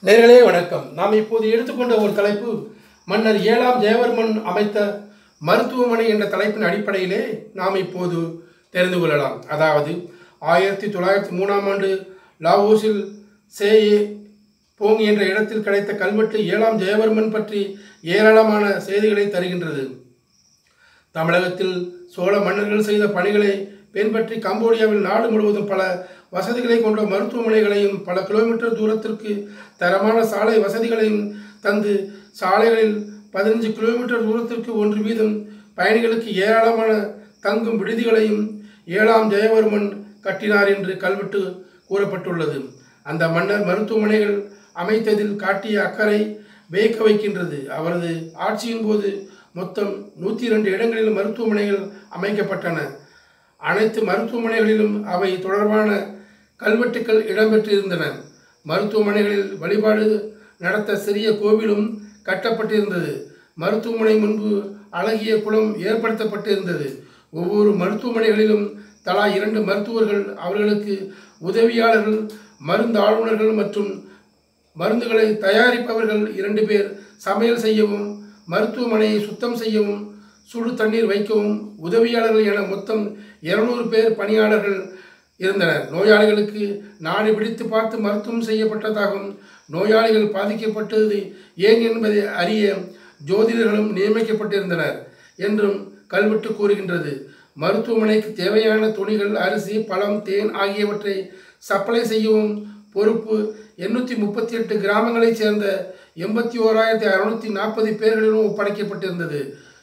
நேர்களே வணக்கம் நாம் இப்போது எடுத்துக்கொண்ட ஒரு தலைப்பு மன்னர் ஏழாம் ஜெயவர்மன் அமைத்த மருத்துவமனை என்ற தலைப்பின் அடிப்படையிலே நாம் இப்போது தெரிந்து கொள்ளலாம் அதாவது ஆயிரத்தி தொள்ளாயிரத்தி மூணாம் ஆண்டு லாவோஸில் சேயே போங் என்ற இடத்தில் கிடைத்த கல்வெட்டு ஏழாம் ஜெயவர்மன் பற்றி ஏராளமான செய்திகளை தருகின்றது தமிழகத்தில் சோழ மன்னர்கள் செய்த பணிகளை பின்பற்றி கம்போடியாவில் நாடு முழுவதும் பல வசதிகளை கொண்ட மருத்துவமனைகளையும் பல கிலோமீட்டர் தூரத்திற்கு தரமான சாலை வசதிகளையும் தந்து சாலைகளில் பதினஞ்சு கிலோமீட்டர் தூரத்திற்கு ஒன்று வீதம் பயணிகளுக்கு ஏராளமான தங்கும் விடுதிகளையும் ஏழாம் ஜெயவர்மன் கட்டினார் என்று கல்வெட்டு கூறப்பட்டுள்ளது அந்த மன்னர் மருத்துவமனைகள் அமைத்ததில் காட்டிய அக்கறை வியக்க வைக்கின்றது அவரது ஆட்சியின் போது மொத்தம் நூற்றி இரண்டு இடங்களில் மருத்துவமனைகள் அமைக்கப்பட்டன அனைத்து மருத்துவமனைகளிலும் அவை தொடர்பான கல்வெட்டுக்கள் இடம்பெற்றிருந்தன மருத்துவமனைகளில் வழிபாடு நடத்த சிறிய கோவிலும் கட்டப்பட்டிருந்தது மருத்துவமனை முன்பு அழகிய குளம் ஏற்படுத்தப்பட்டிருந்தது ஒவ்வொரு மருத்துவமனைகளிலும் தலா இரண்டு மருத்துவர்கள் அவர்களுக்கு உதவியாளர்கள் மருந்து ஆளுநர்கள் மற்றும் மருந்துகளை தயாரிப்பவர்கள் இரண்டு பேர் சமையல் செய்யவும் மருத்துவமனையை சுத்தம் செய்யவும் சுடு தண்ணீர் வைக்கவும் உதவியாளர்கள் என மொத்தம் இருநூறு பேர் பணியாளர்கள் இருந்தனர் நோயாளிகளுக்கு நாடு பிடித்து பார்த்து மருத்துவம் செய்யப்பட்டதாகவும் நோயாளிகள் பாதிக்கப்பட்டது ஏன் என்பதை அறிய ஜோதிடர்களும் நியமிக்கப்பட்டிருந்தனர் என்றும் கல்வெட்டு கூறுகின்றது மருத்துவமனைக்கு தேவையான துணிகள் அரிசி பழம் தேன் ஆகியவற்றை சப்ளை செய்யவும் பொறுப்பு எண்ணூற்றி முப்பத்தி எட்டு கிராமங்களைச் சேர்ந்த எண்பத்தி ஓராயிரத்தி அறுநூற்றி நாற்பது பேர்களிடம் ஒப்படைக்கப்பட்டிருந்தது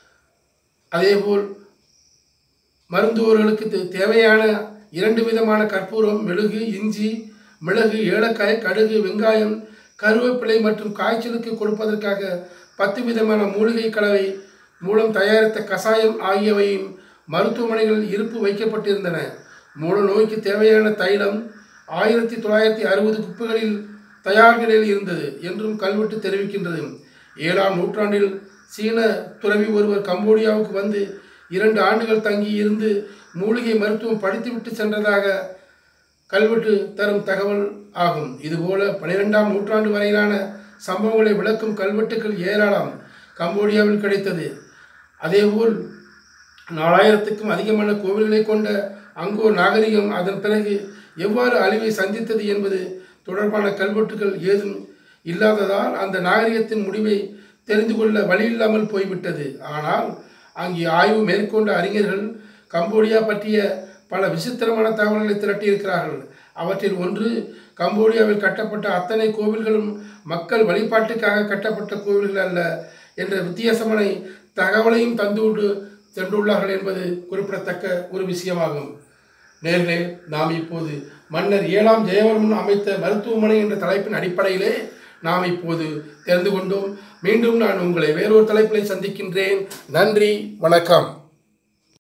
அதேபோல் மருந்துவர்களுக்கு தே- தேவையான இரண்டு விதமான கற்பூரம் மெழுகு இஞ்சி மிளகு ஏலக்காய் கடுகு வெங்காயம் கருவேப்பிலை மற்றும் காய்ச்சலுக்கு கொடுப்பதற்காக பத்து விதமான மூலிகை கலவை மூலம் தயாரித்த கசாயம் ஆகியவையும் மருத்துவமனைகளில் இருப்பு வைக்கப்பட்டிருந்தன மூல நோய்க்கு தேவையான தைலம் ஆயிரத்தி தொள்ளாயிரத்தி அறுபது குப்பைகளில் தயார் நிலையில் இருந்தது என்றும் கல்வெட்டு தெரிவிக்கின்றது ஏழாம் நூற்றாண்டில் சீன துறவி ஒருவர் கம்போடியாவுக்கு வந்து இரண்டு ஆண்டுகள் தங்கி இருந்து மூலிகை மருத்துவம் படித்துவிட்டு சென்றதாக கல்வெட்டு தரும் தகவல் ஆகும் இதுபோல பனிரெண்டாம் நூற்றாண்டு வரையிலான சம்பவங்களை விளக்கும் கல்வெட்டுக்கள் ஏராளம் கம்போடியாவில் கிடைத்தது அதேபோல் நாலாயிரத்துக்கும் அதிகமான கோவில்களை கொண்ட அங்கோர் நாகரிகம் அதன் பிறகு எவ்வாறு அழிவை சந்தித்தது என்பது தொடர்பான கல்வெட்டுகள் ஏதும் இல்லாததால் அந்த நாகரிகத்தின் முடிவை தெரிந்து கொள்ள வழியில்லாமல் போய்விட்டது ஆனால் அங்கே ஆய்வு மேற்கொண்ட அறிஞர்கள் கம்போடியா பற்றிய பல விசித்திரமான தகவல்களை திரட்டியிருக்கிறார்கள் அவற்றில் ஒன்று கம்போடியாவில் கட்டப்பட்ட அத்தனை கோவில்களும் மக்கள் வழிபாட்டுக்காக கட்டப்பட்ட கோவில்கள் அல்ல என்ற வித்தியாசமான தகவலையும் தந்துவிட்டு சென்றுள்ளார்கள் என்பது குறிப்பிடத்தக்க ஒரு விஷயமாகும் நேர்களே நாம் இப்போது மன்னர் ஏழாம் ஜெயவர்மன் அமைத்த மருத்துவமனை என்ற தலைப்பின் அடிப்படையிலே நாம் இப்போது தெரிந்து கொண்டோம் மீண்டும் நான் உங்களை வேறொரு தலைப்பில் சந்திக்கின்றேன் நன்றி வணக்கம்